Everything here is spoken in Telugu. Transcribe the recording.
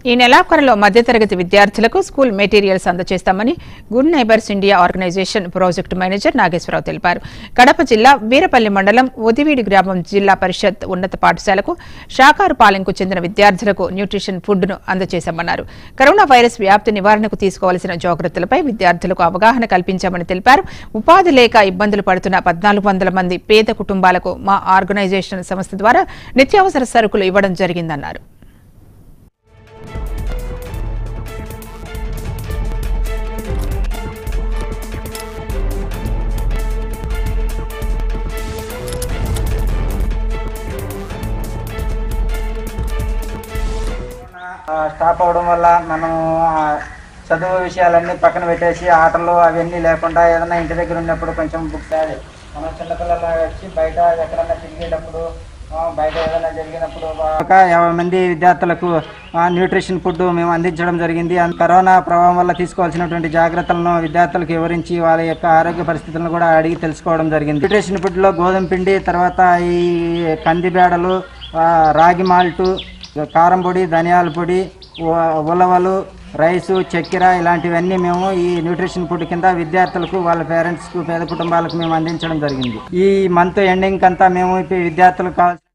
ఈ నెలాఖరులో మధ్యతరగతి విద్యార్థులకు స్కూల్ మెటీరియల్స్ అందజేస్తామని good neighbours India organisation project manager Nageswara Rao తెలిపారు కడప జిల్లా వీరపల్లి మండలం ఉదివీడి గ్రామం జిల్లా పరిషత్ ఉన్నత పాఠశాలకు షాకారుపాలెంకు చెందిన విద్యార్థులకు న్యూట్రిషన్ ఫుడ్ను అందజేశామన్నారు కరోనా వైరస్ వ్యాప్తి నివారణకు తీసుకోవాల్సిన జాగ్రత్తలపై విద్యార్థులకు అవగాహన కల్పించామని తెలిపారు ఉపాధి లేక ఇబ్బందులు పడుతున్న పద్నాలుగు వందల మంది పేద కుటుంబాలకు మా ఆర్గనైజేషన్ సంస్థ ద్వారా నిత్యావసర సరుకులు ఇవ్వడం జరిగిందన్నారు ఆ, స్టాప్ అవడం వల్ల మనం ఆ, చదువు విషయాలన్నీ పక్కన పెట్టేసి ఆటలు అవన్నీ లేకుండా ఏదైనా ఇంటి దగ్గర ఉన్నప్పుడు కొంచెం బుక్స్ అదే మనం చిన్నపిల్లలు వచ్చి బయట ఎక్కడన్నా తిరిగేటప్పుడు ఆ, బయట ఏదైనా జరిగినప్పుడు ఒక యాభై మంది విద్యార్థులకు ఆ, న్యూట్రిషన్ ఫుడ్ మేము అందించడం జరిగింది అండ్ కరోనా ప్రభావం వల్ల తీసుకోవాల్సినటువంటి జాగ్రత్తలను విద్యార్థులకు వివరించి వాళ్ళ యొక్క ఆరోగ్య పరిస్థితులను కూడా అడిగి తెలుసుకోవడం జరిగింది న్యూట్రిషన్ ఫుడ్లో గోధుమ పిండి తర్వాత ఈ కంది బేడలు ఆ, రాగి మాల్టు కారం పొడి ధనియాల పొడి ఉ- ఉలవలు రైసు చక్కెర ఇలాంటివన్నీ మేము ఈ న్యూట్రిషన్ ఫుడ్ కింద విద్యార్థులకు వాళ్ళ పేరెంట్స్కు పేద కుటుంబాలకు మేము అందించడం జరిగింది ఈ మంత్ ఎండింగ్ అంతా మేము ఇప్పుడు విద్యార్థులకు కావాల్సిన